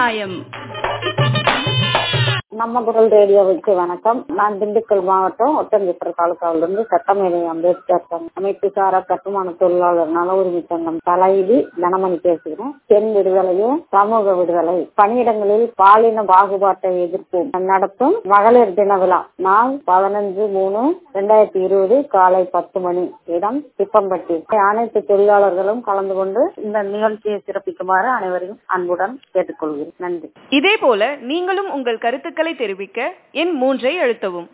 நியாயம் நம்ம குரல் ரேடியோவுக்கு வணக்கம் நான் திண்டுக்கல் மாவட்டம் ஒட்டஞ்சித்திர தாலுகாவிலிருந்து சட்டமேதை அம்பேத்கர் சங்கம் அமைப்பு சாரா கட்டுமான தொழிலாளர் நல உரிமை சங்கம் தலைவி தனமணி பேசுகிறேன் பெண் விடுதலையும் சமூக விடுதலை பணியிடங்களில் பாலின பாகுபாட்டை எதிர்ப்போம் நடத்தும் மகளிர் தின விழா நாள் பதினஞ்சு மூணு ரெண்டாயிரத்தி இருபது காலை பத்து மணி இடம் திப்பம்பட்டி அனைத்து தொழிலாளர்களும் கலந்து கொண்டு இந்த நிகழ்ச்சியை சிறப்பிக்குமாறு அனைவரையும் அன்புடன் கேட்டுக்கொள்கிறேன் நன்றி இதே போல நீங்களும் உங்கள் கருத்துக்களை தெரிவிக்க எண் மூன்றை அழுத்தவும்